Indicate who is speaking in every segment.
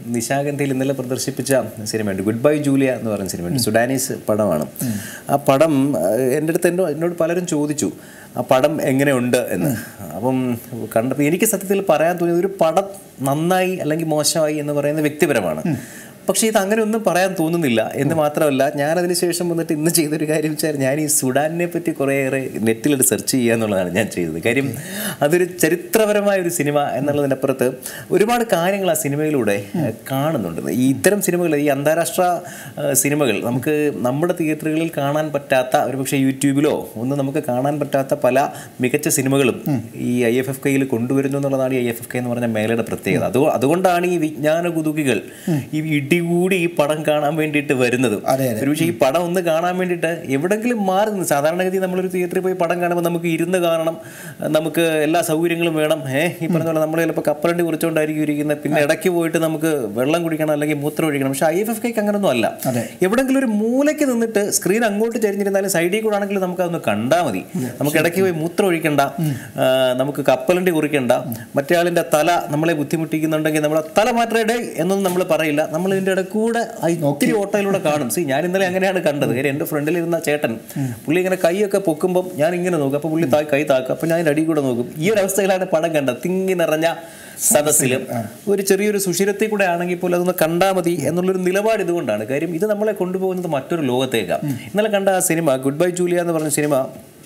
Speaker 1: നിശാഗന്ധിയിൽ ഇന്നലെ പ്രദർശിപ്പിച്ച സിനിമയുണ്ട് ഗുഡ് ബൈ ജൂലിയ എന്ന് പറയുന്ന സിനിമയുണ്ട് സുഡാനീസ് പടമാണ് ആ പടം ഏഹ്, എൻ്റെ അടുത്ത് എന്നോ എന്നോട് പലരും ചോദിച്ചു ആ പടം എങ്ങനെയുണ്ട് എന്ന് അപ്പം കണ്ടപ്പോൾ എനിക്ക് സത്യത്തിൽ പറയാൻ തോന്നിയത് ഒരു പടം നന്നായി അല്ലെങ്കിൽ മോശമായി എന്ന് പറയുന്നത് വ്യക്തിപരമാണ് പക്ഷേ ഇത് അങ്ങനെ ഒന്നും പറയാൻ തോന്നുന്നില്ല എന്ന് മാത്രമല്ല ഞാൻ അതിന് ശേഷം വന്നിട്ട് ഇന്ന് ചെയ്തൊരു കാര്യം വെച്ചാൽ ഞാൻ ഈ സുഡാനിനെ പറ്റി കുറേയേറെ നെറ്റിലിട്ട് സെർച്ച് ചെയ്യുക എന്നുള്ളതാണ് ഞാൻ ചെയ്തത് കാര്യം അതൊരു ചരിത്രപരമായ ഒരു സിനിമ എന്നുള്ളതിനപ്പുറത്ത് ഒരുപാട് കാര്യങ്ങൾ ആ സിനിമയിലൂടെ ഏഹ്, കാണുന്നുണ്ട് ഈ ഇത്തരം സിനിമകൾ ഈ അന്താരാഷ്ട്ര ഏഹ്, സിനിമകൾ നമുക്ക് നമ്മുടെ തിയേറ്ററുകളിൽ കാണാൻ പറ്റാത്ത ഒരുപക്ഷെ യൂട്യൂബിലോ ഒന്നും നമുക്ക് കാണാൻ പറ്റാത്ത പല മികച്ച സിനിമകളും ഈ ഐ എഫ് എഫ് കെയിൽ കൊണ്ടുവരുന്നു എന്നുള്ളതാണ് ഈ ഐ എഫ് എഫ് കെ എന്ന് പറഞ്ഞ മേലയുടെ പ്രത്യേകത അത് അതുകൊണ്ടാണ് ഈ വിജ്ഞാന കുതുകികൾ ഈ ഇടികൂടി ഈ പടം കാണാൻ വേണ്ടിയിട്ട് വരുന്നത്
Speaker 2: അതെ, അതെ.
Speaker 1: ഒരുപക്ഷെ ഈ പടം ഒന്ന് കാണാൻ വേണ്ടിയിട്ട് എവിടെങ്കിലും മാറി നിന്ന് സാധാരണഗതി നമ്മളൊരു തിയേറ്ററിൽ പോയി പടം കാണുമ്പോൾ നമുക്ക് ഇരുന്ന് കാണണം നമുക്ക് എല്ലാ സൗകര്യങ്ങളും വേണം ഏഹ് ഈ പറഞ്ഞ പോലെ നമ്മൾ ചിലപ്പോൾ കപ്പലണ്ടി കുറിച്ചുകൊണ്ടായിരിക്കും ഇരിക്കുന്നത് പിന്നെ ഇടയ്ക്ക് പോയിട്ട് നമുക്ക് വെള്ളം കുടിക്കണം അല്ലെങ്കിൽ മൂത്രം ഒഴിക്കണം പക്ഷേ ഐ എഫ് എഫ് കെക്ക് അങ്ങനൊന്നും അല്ല
Speaker 2: അതെ.
Speaker 1: എവിടെങ്കിലും ഒരു മൂലയ്ക്ക് നിന്നിട്ട് സ്ക്രീൻ അങ്ങോട്ട് ചരിഞ്ഞിരുന്നാലും സൈഡിൽ കൂടെ ആണെങ്കിലും നമുക്ക് അതൊന്ന് കണ്ടാൽ മതി നമുക്ക് ഇടയ്ക്ക് പോയി മൂത്രം ഒഴിക്കണ്ട ആ, നമുക്ക് കപ്പലണ്ടി കുറിക്കണ്ട മറ്റേ ആളിന്റെ തല നമ്മളെ ബുദ്ധിമുട്ടിക്കുന്നുണ്ടെങ്കിൽ നമ്മളെ തല മാറ്റേടെ എന്നൊന്നും നമ്മൾ പറയില്ല നമ്മൾ ഇതിന്റെ ഇടയിൽ കൂടെ ആ ഇത്തിരി ഓട്ടയിലൂടെ കാണും സി ഞാൻ ഇന്നലെ അങ്ങനെയാണ് കണ്ടത് കാര്യം എൻ്റെ ഫ്രണ്ടിൽ ഇരുന്ന ചേട്ടൻ പുള്ളി ഇങ്ങനെ കൈയൊക്കെ പൊക്കുമ്പോൾ ഞാൻ ഇങ്ങനെ നോക്കും അപ്പോൾ പുള്ളി താ- കൈ താക്കും അപ്പോൾ ഞാൻ അടി കൂടെ നോക്കും ഈ ഒരു അവസ്ഥയിലാണ് പടം കണ്ടത് തിങ്ങി നിറഞ്ഞ സദസ്സിലും ഒരു ചെറിയൊരു സുഷിരത്തിൽ കൂടെ ആണെങ്കിൽ പോലും അതൊന്ന് കണ്ടാൽ മതി എന്നുള്ളൊരു നിലപാട് ഇതുകൊണ്ടാണ് കാര്യം ഇത് നമ്മളെ കൊണ്ടുപോകുന്നത് മറ്റൊരു ലോകത്തേക്കാണ് ഇന്നലെ കണ്ട ആ സിനിമ ഗുഡ് ബൈ ജൂലിയ എന്ന് പറഞ്ഞ സിനിമ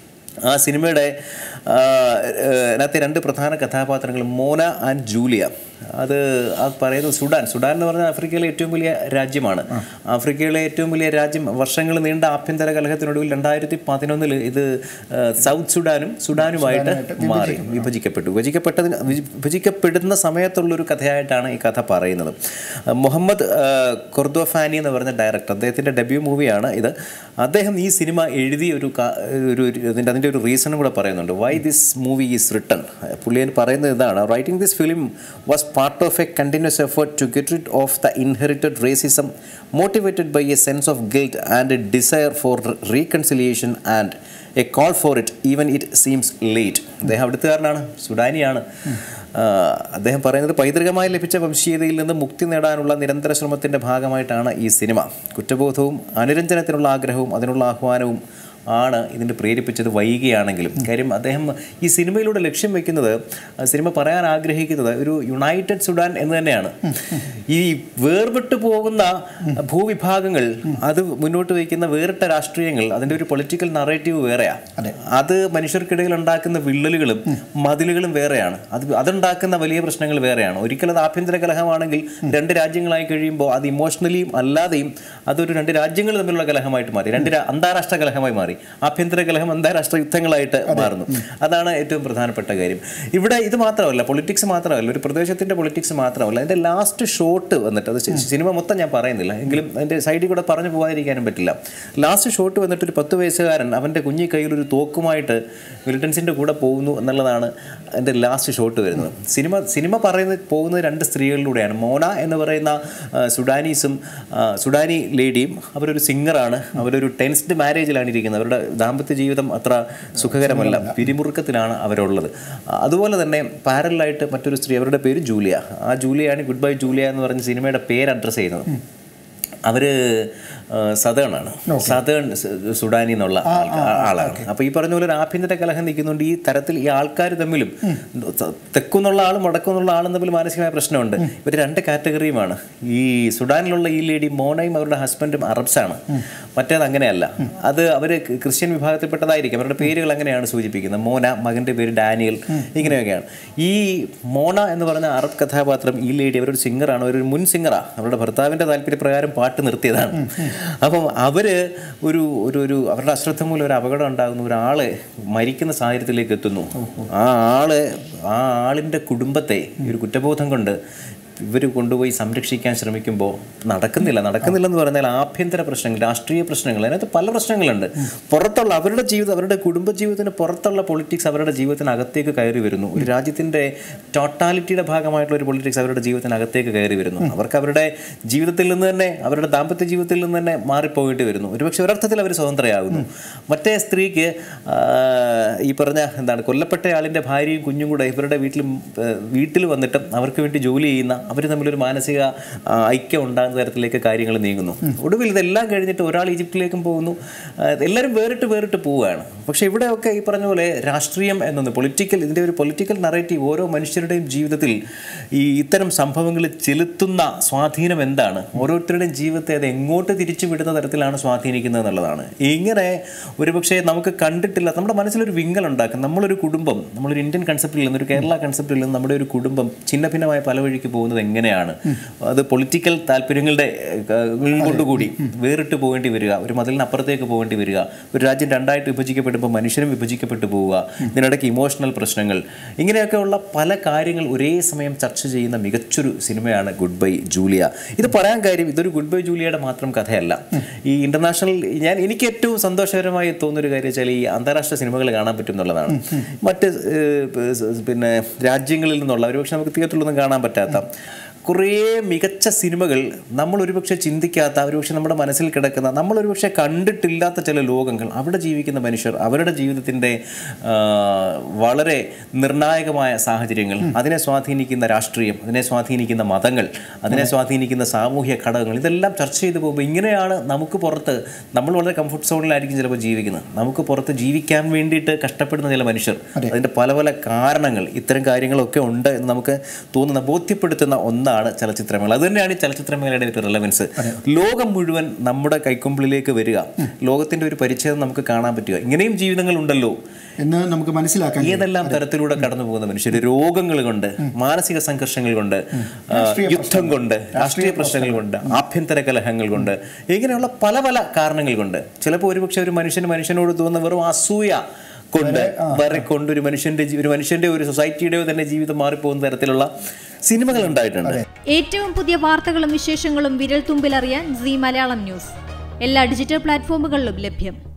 Speaker 1: ആ സിനിമയുടെ ആ, ഏഹ്, അതിനകത്തെ രണ്ട് പ്രധാന കഥാപാത്രങ്ങൾ മോന ആൻഡ് ജൂലിയ അത് ആ പറയുന്നത് സുഡാൻ സുഡാൻ എന്ന് പറഞ്ഞാൽ ആഫ്രിക്കയിലെ ഏറ്റവും വലിയ രാജ്യമാണ് ആഫ്രിക്കയിലെ ഏറ്റവും വലിയ രാജ്യം വർഷങ്ങൾ നീണ്ട ആഭ്യന്തര കലഹത്തിനൊടുവിൽ രണ്ടായിരത്തി പതിനൊന്നിൽ ഇത് ഏഹ്, സൗത്ത് സുഡാനും സുഡാനുമായിട്ട് മാറി വിഭജിക്കപ്പെട്ടു വിഭജിക്കപ്പെട്ടതിന് വിഭജിക്കപ്പെടുന്ന സമയത്തുള്ളൊരു കഥയായിട്ടാണ് ഈ കഥ പറയുന്നത് ആ, മുഹമ്മദ് ആ, കൊർദോഫാനി എന്ന് പറഞ്ഞ ഡയറക്ടർ അദ്ദേഹത്തിൻ്റെ ഡെബ്യൂ മൂവിയാണ് ഇത് അദ്ദേഹം ഈ സിനിമ എഴുതിയ ഒരു കാ- ഒരു ഒരു- ഇതിൻ്റെ അതിൻ്റെ ഒരു റീസണും കൂടെ പറയുന്നുണ്ട് why this movie is written പുള്ളിയൻ പറയുന്നത് ഇതാണ് writing this film was part of a continuous effort to get rid of the inherited racism motivated by a sense of guilt and a desire for reconciliation and a call for it even it seems late അദ്ദേഹം അവിടുത്തുകാരനാണ് സുഡാനിയാണ് ആ, അദ്ദേഹം പറയുന്നത് പൈതൃകമായി ലഭിച്ച വംശീയതയിൽ നിന്ന് മുക്തി നേടാനുള്ള നിരന്തര ശ്രമത്തിൻ്റെ ഭാഗമായിട്ടാണ് ഈ സിനിമ കുറ്റബോധവും അനുരഞ്ജനത്തിനുള്ള ആഗ്രഹവും അതിനുള്ള ആഹ്വാനവും ആണ് ഇതിൻ്റെ പ്രേരിപ്പിച്ചത് വൈകിയാണെങ്കിലും കാര്യം അദ്ദേഹം ഈ സിനിമയിലൂടെ ലക്ഷ്യം വെക്കുന്നത് ആ സിനിമ പറയാൻ ആഗ്രഹിക്കുന്നത് ഒരു യുണൈറ്റഡ് സുഡാൻ എന്ന് തന്നെയാണ് ഈ വേർപെട്ടു പോകുന്ന ഭൂവിഭാഗങ്ങൾ അത് മുന്നോട്ട് വയ്ക്കുന്ന വേറിട്ട രാഷ്ട്രീയങ്ങൾ അതിൻ്റെ ഒരു പൊളിറ്റിക്കൽ നറേറ്റീവ് വേറെയാണ് അത് മനുഷ്യർക്കിടയിൽ ഉണ്ടാക്കുന്ന വിള്ളലുകളും മതിലുകളും വേറെയാണ് അത് അതുണ്ടാക്കുന്ന വലിയ പ്രശ്നങ്ങൾ വേറെയാണ് ഒരിക്കലും അത് ആഭ്യന്തര കലഹമാണെങ്കിൽ രണ്ട് രാജ്യങ്ങളായി കഴിയുമ്പോൾ അത് ഇമോഷണലിയും അല്ലാതെയും അതൊരു രണ്ട് രാജ്യങ്ങൾ തമ്മിലുള്ള കലഹമായിട്ട് മാറി രണ്ട് രാ- അന്താരാഷ്ട്ര കലഹമായി മാറി ആഭ്യന്തര കലഹം അന്താരാഷ്ട്ര യുദ്ധങ്ങളായിട്ട് മാറുന്നു അതാണ് ഏറ്റവും പ്രധാനപ്പെട്ട കാര്യം ഇവിടെ ഇത് മാത്രമല്ല പൊളിറ്റിക്സ് മാത്രമല്ല ഒരു പ്രദേശത്തിന്റെ പൊളിറ്റിക്സ് മാത്രമല്ല അതിന്റെ ലാസ്റ്റ് ഷോട്ട് വന്നിട്ട് അത് സി- സിനിമ മൊത്തം ഞാൻ പറയുന്നില്ല എങ്കിലും അതിന്റെ സൈഡിൽ കൂടെ പറഞ്ഞു പോകാതിരിക്കാനും പറ്റില്ല ലാസ്റ്റ് ഷോട്ട് വന്നിട്ട് ഒരു പത്ത് വയസ്സുകാരൻ അവന്റെ കുഞ്ഞി കയ്യിൽ ഒരു തോക്കുമായിട്ട് മിലിറ്റൻസിന്റെ കൂടെ പോകുന്നു എന്നുള്ളതാണ് അതിന്റെ ലാസ്റ്റ് ഷോട്ട് വരുന്നത് സിനിമ സിനിമ പറയുന്നത് പോകുന്നത് രണ്ട് സ്ത്രീകളിലൂടെയാണ് മോന എന്ന് പറയുന്ന ആ, സുഡാനീസും ആ, സുഡാനി ലേഡിയും അവരൊരു സിംഗറാണ് അവരൊരു ടെൻസ്ഡ് മാരേജിലാണ് ഇരിക്കുന്നത് അവരുടെ ദാമ്പത്യ ജീവിതം അത്ര സുഖകരമല്ല പിരിമുറുക്കത്തിലാണ് അവരുള്ളത് ആ, അതുപോലെ തന്നെ പാരലായിട്ട് മറ്റൊരു സ്ത്രീ അവരുടെ പേര് ജൂലിയ ആ ജൂലിയാണ് ഗുഡ് ബൈ ജൂലിയ എന്ന് പറഞ്ഞ സിനിമയുടെ പേര് അഡ്രസ്സ് ചെയ്യുന്നത് അവര് സതേൺ ആണ് സതേൺ സുഡാനി എന്നുള്ള ആൾക്കാ- ആളാണ് അപ്പൊ ഈ പറഞ്ഞ പോലെ ഒരു ആഭ്യന്തര കലഹം നിൽക്കുന്നുണ്ട് ഈ തരത്തിൽ ഈ ആൾക്കാർ തമ്മിലും ത- തെക്കുന്നുള്ള ആളും വടക്കുന്നുള്ള ആളും തമ്മിൽ മാനസികമായ പ്രശ്നമുണ്ട് ഇവർ രണ്ട് കാറ്റഗറിയുമാണ് ഈ സുഡാനിലുള്ള ഈ ലേഡി മോനയും അവരുടെ ഹസ്ബൻഡും അറബ്സാണ് മറ്റേത് അങ്ങനെയല്ല അത് അവർ ക്രിസ്ത്യൻ വിഭാഗത്തിൽപ്പെട്ടതായിരിക്കും അവരുടെ പേരുകൾ അങ്ങനെയാണ് സൂചിപ്പിക്കുന്നത് മോന മകന്റെ പേര് ഡാനിയൽ ഇങ്ങനെയൊക്കെയാണ് ഈ മോണ എന്ന് പറഞ്ഞ അറബ് കഥാപാത്രം ഈ ലേഡി അവരൊരു സിംഗറാണ് അവരൊരു മുൻ സിംഗറാണ് അവരുടെ ഭർത്താവിന്റെ താല്പര്യപ്രകാരം പാട്ട് നിർത്തിയതാണ് അപ്പം അവര് ഒരു ഒരു ഒരു അവരുടെ അശ്രദ്ധ മൂലം ഒരു അപകടം ഉണ്ടാകുന്നു ഒരാള് മരിക്കുന്ന സാഹചര്യത്തിലേക്ക് എത്തുന്നു ആ ആള് ആ ആളിന്റെ കുടുംബത്തെ ഈ ഒരു കുറ്റബോധം കൊണ്ട് ഇവർ കൊണ്ടുപോയി സംരക്ഷിക്കാൻ ശ്രമിക്കുമ്പോൾ നടക്കുന്നില്ല നടക്കുന്നില്ല എന്ന് പറഞ്ഞാൽ ആഭ്യന്തര പ്രശ്നങ്ങൾ രാഷ്ട്രീയ പ്രശ്നങ്ങൾ അതിനകത്ത് പല പ്രശ്നങ്ങളുണ്ട് പുറത്തുള്ള അവരുടെ ജീവിതം അവരുടെ കുടുംബ ജീവിതത്തിന് പുറത്തുള്ള പൊളിറ്റിക്സ് അവരുടെ ജീവിതത്തിനകത്തേക്ക് കയറി വരുന്നു ഒരു രാജ്യത്തിൻ്റെ ടോട്ടാലിറ്റിയുടെ ഭാഗമായിട്ടുള്ള ഒരു പൊളിറ്റിക്സ് അവരുടെ ജീവിതത്തിനകത്തേക്ക് കയറി വരുന്നു അവർക്ക് അവരുടെ ജീവിതത്തിൽ നിന്ന് തന്നെ അവരുടെ ദാമ്പത്യ ജീവിതത്തിൽ നിന്ന് തന്നെ മാറിപ്പോയിട്ട് വരുന്നു ഒരുപക്ഷെ ഒരർത്ഥത്തിൽ അവർ സ്വതന്ത്രയാകുന്നു മറ്റേ സ്ത്രീക്ക് ആ, ഈ പറഞ്ഞ എന്താണ് കൊല്ലപ്പെട്ട ആളിൻ്റെ ഭാര്യയും കുഞ്ഞും കൂടെ ഇവരുടെ വീട്ടിൽ വീട്ടിൽ വന്നിട്ടും അവർക്ക് വേണ്ടി ജോലി ചെയ്യുന്ന അവർ തമ്മിലൊരു മാനസിക ആ, ഐക്യം ഉണ്ടാകുന്ന തരത്തിലേക്ക് കാര്യങ്ങൾ നീങ്ങുന്നു ഒടുവിൽ ഇതെല്ലാം കഴിഞ്ഞിട്ട് ഒരാൾ ഈജിപ്തിലേക്കും പോകുന്നു ആ, എല്ലാവരും വേറിട്ട് വേറിട്ട് പോവുകയാണ് പക്ഷേ ഇവിടെയൊക്കെ ഈ പറഞ്ഞ പോലെ രാഷ്ട്രീയം എന്നൊന്ന് പൊളിറ്റിക്കൽ ഇതിൻ്റെ ഒരു പൊളിറ്റിക്കൽ നറേറ്റീവ് ഓരോ മനുഷ്യരുടെയും ജീവിതത്തിൽ ഈ ഇത്തരം സംഭവങ്ങൾ ചെലുത്തുന്ന സ്വാധീനം എന്താണ് ഓരോരുത്തരുടെയും ജീവിതത്തെ അത് എങ്ങോട്ട് തിരിച്ചു വിടുന്ന തരത്തിലാണ് സ്വാധീനിക്കുന്നത് എന്നുള്ളതാണ് ഇങ്ങനെ ഒരുപക്ഷെ നമുക്ക് കണ്ടിട്ടില്ല നമ്മുടെ മനസ്സിലൊരു വിങ്ങൽ ഉണ്ടാക്കും നമ്മളൊരു കുടുംബം നമ്മളൊരു ഇന്ത്യൻ കൺസെപ്റ്റിൽ നിന്ന് ഒരു കേരള കൺസെപ്റ്റിൽ നിന്ന് നമ്മുടെ ഒരു കുടുംബം ഛിന്ന ഭിന്നമായ പല വഴിക്ക് പോകുന്നത് എങ്ങനെയാണ് അത് പൊളിറ്റിക്കൽ താല്പര്യങ്ങളുടെ ഏഹ്, കൊണ്ടുകൂടി വേറിട്ട് പോകേണ്ടി വരിക ഒരു മതിലിനപ്പുറത്തേക്ക് പോകേണ്ടി വരിക ഒരു രാജ്യം രണ്ടായിട്ട് വിഭജിക്കപ്പെടുമ്പോൾ മനുഷ്യനും വിഭജിക്കപ്പെട്ടു പോവുക ഇതിനിടയ്ക്ക് ഇമോഷണൽ പ്രശ്നങ്ങൾ ഇങ്ങനെയൊക്കെയുള്ള പല കാര്യങ്ങൾ ഒരേ സമയം ചർച്ച ചെയ്യുന്ന മികച്ചൊരു സിനിമയാണ് ഗുഡ് ബൈ ജൂലിയ ഇത് പറയാൻ കാര്യം ഇതൊരു ഗുഡ് ബൈ ജൂലിയയുടെ മാത്രം കഥയല്ല ഈ ഇന്റർനാഷണൽ ഞാൻ എനിക്ക് ഏറ്റവും സന്തോഷകരമായി തോന്നുന്ന ഒരു കാര്യം വെച്ചാൽ ഈ അന്താരാഷ്ട്ര സിനിമകൾ കാണാൻ പറ്റും എന്നുള്ളതാണ് മറ്റ് ഏഹ്, പ് പിന്നെ രാജ്യങ്ങളിൽ നിന്നുള്ള ഒരുപക്ഷെ നമുക്ക് തിയേറ്ററിലൊന്നും കാണാൻ പറ്റാത്ത കുറേ മികച്ച സിനിമകൾ നമ്മൾ ഒരുപക്ഷെ ചിന്തിക്കാത്ത ഒരുപക്ഷെ നമ്മുടെ മനസ്സിൽ കിടക്കുന്ന നമ്മൾ ഒരുപക്ഷെ കണ്ടിട്ടില്ലാത്ത ചില ലോകങ്ങൾ അവിടെ ജീവിക്കുന്ന മനുഷ്യർ അവരുടെ ജീവിതത്തിൻ്റെ ആ, വളരെ നിർണായകമായ സാഹചര്യങ്ങൾ അതിനെ സ്വാധീനിക്കുന്ന രാഷ്ട്രീയം അതിനെ സ്വാധീനിക്കുന്ന മതങ്ങൾ അതിനെ സ്വാധീനിക്കുന്ന സാമൂഹ്യ ഘടകങ്ങൾ ഇതെല്ലാം ചർച്ച ചെയ്തു പോകുമ്പോൾ ഇങ്ങനെയാണ് നമുക്ക് പുറത്ത് നമ്മൾ വളരെ കംഫർട്ട് സോണിലായിരിക്കും ചിലപ്പോൾ ജീവിക്കുന്നത് നമുക്ക് പുറത്ത് ജീവിക്കാൻ വേണ്ടിയിട്ട് കഷ്ടപ്പെടുന്ന ചില മനുഷ്യർ അതിൻ്റെ പല പല കാരണങ്ങൾ ഇത്തരം കാര്യങ്ങളൊക്കെ ഉണ്ട് എന്ന് നമുക്ക് തോന്നുന്ന ബോധ്യപ്പെടുത്തുന്ന ഒന്നാണ് ചലച്ചിത്രമേള അത് തന്നെയാണ് ഈ ചലച്ചിത്രമേളയുടെ ഒരു റിലവൻസ് ലോകം മുഴുവൻ നമ്മുടെ കൈക്കൊമ്പിളിലേക്ക് വരിക ലോകത്തിന്റെ ഒരു പരിച്ഛേദം നമുക്ക് കാണാൻ പറ്റുക ഇങ്ങനെയും ജീവിതങ്ങൾ ഉണ്ടല്ലോ
Speaker 2: എന്ന് നമുക്ക് മനസ്സിലാക്കാൻ
Speaker 1: ഏതെല്ലാം തരത്തിലൂടെ കടന്നു പോകുന്ന മനുഷ്യർ രോഗങ്ങൾ കൊണ്ട് മാനസിക സംഘർഷങ്ങൾ കൊണ്ട് ആ, യുദ്ധം കൊണ്ട് രാഷ്ട്രീയ പ്രശ്നങ്ങൾ കൊണ്ട് ആഭ്യന്തര കലഹങ്ങൾ കൊണ്ട് ഇങ്ങനെയുള്ള പല പല കാരണങ്ങൾ കൊണ്ട് ചിലപ്പോൾ ഒരുപക്ഷെ ഒരു മനുഷ്യന് മനുഷ്യനോട് തോന്നുന്ന വെറും അസൂയ കൊണ്ട് വരെ കൊണ്ട് ഒരു മനുഷ്യന്റെ ജീ- ഒരു മനുഷ്യന്റെ ഒരു സൊസൈറ്റിയുടെയോ തന്നെ ജീവിതം മാറിപ്പോകുന്ന തരത്തിലുള്ള സിനിമകൾ ഉണ്ടായിട്ടുണ്ട്
Speaker 3: ഏറ്റവും പുതിയ വാർത്തകളും വിശേഷങ്ങളും വിരൽ തുമ്പിലറിയാൻ സി മലയാളം ന്യൂസ് എല്ലാ ഡിജിറ്റൽ പ്ലാറ്റ്ഫോമുകളിലും ലഭ്യം